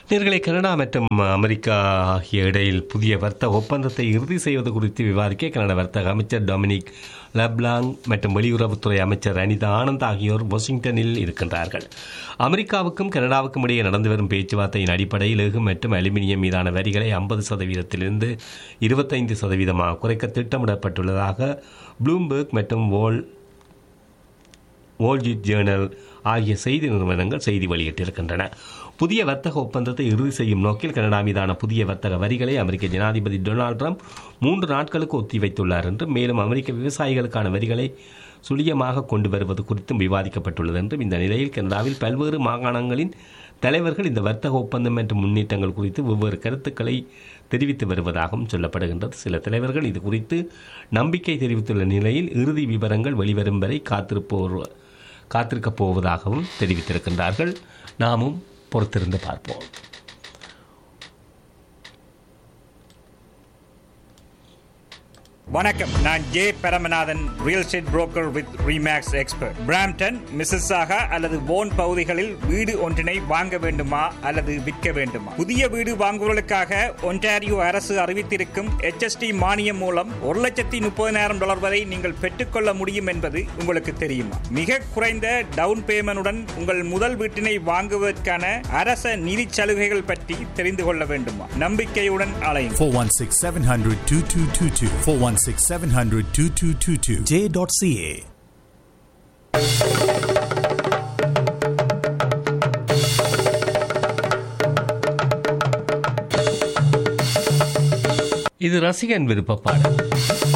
நேர்களை கனடா மற்றும் அமெரிக்கா ஆகிய இடையில் புதிய வர்த்தக ஒப்பந்தத்தை இறுதி செய்வது குறித்து விவாதிக்க கனடா வர்த்தக அமைச்சர் டொமினிக் லப்லாங் மற்றும் வெளியுறவுத்துறை அமைச்சர் அனிதா ஆனந்த் ஆகியோர் வாஷிங்டனில் இருக்கின்றார்கள் அமெரிக்காவுக்கும் கனடாவுக்கும் இடையே நடந்து வரும் பேச்சுவார்த்தையின் அடிப்படையில் எஃகு மற்றும் அலுமினியம் மீதான வரிகளை ஐம்பது சதவீதத்திலிருந்து இருபத்தைந்து சதவீதமாக குறைக்க திட்டமிடப்பட்டுள்ளதாக ப்ளூம்பர்க் மற்றும் வோல் வால்ஜிட் ஜேர்னல் ஆகிய செய்தி நிறுவனங்கள் செய்தி வெளியிட்டிருக்கின்றன புதிய வர்த்தக ஒப்பந்தத்தை இறுதி செய்யும் நோக்கில் கனடா மீதான புதிய வர்த்தக வரிகளை அமெரிக்க ஜனாதிபதி டொனால்ட் ட்ரம்ப் மூன்று நாட்களுக்கு ஒத்திவைத்துள்ளார் என்றும் மேலும் அமெரிக்க விவசாயிகளுக்கான வரிகளை சுழியமாக கொண்டு வருவது குறித்தும் விவாதிக்கப்பட்டுள்ளது என்றும் இந்த நிலையில் கனடாவில் பல்வேறு மாகாணங்களின் தலைவர்கள் இந்த வர்த்தக ஒப்பந்தம் மற்றும் முன்னேற்றங்கள் குறித்து வெவ்வேறு கருத்துக்களை தெரிவித்து வருவதாகவும் சொல்லப்படுகின்றது சில தலைவர்கள் இது குறித்து நம்பிக்கை தெரிவித்துள்ள நிலையில் இறுதி விவரங்கள் வெளிவரும் வரை காத்திருப்போர் காத்திருக்கப் போவதாகவும் தெரிவித்திருக்கின்றார்கள் நாமும் பொறுத்திருந்து பார்ப்போம் வணக்கம் நான் J Paramanathan real estate broker with remax expert Brampton Mississauga அல்லது போன் பகுதிகளில் வீடு ஒன்றினை வாங்க வேண்டுமா அல்லது விற்க வேண்டுமா புதிய வீடு வாங்குவதற்காக ஒன்டாரியோ அரசு அறிவித்திருக்கும் HST மானியம் மூலம் ஒரு லட்சத்தி முப்பதினாயிரம் டாலர் வரை நீங்கள் பெற்றுக்கொள்ள முடியும் என்பது உங்களுக்கு தெரியுமா மிக குறைந்த டவுன் பேமெண்டுடன் உங்கள் முதல் வீட்டினை வாங்குவதற்கான அரச நிதி சலுகைகள் பற்றி தெரிந்து கொள்ள வேண்டுமா நம்பிக்கையுடன் அலையும் 416 700 2222. 416 700 2222. J.ca. இது ரசிகன் விருப்ப பாடல்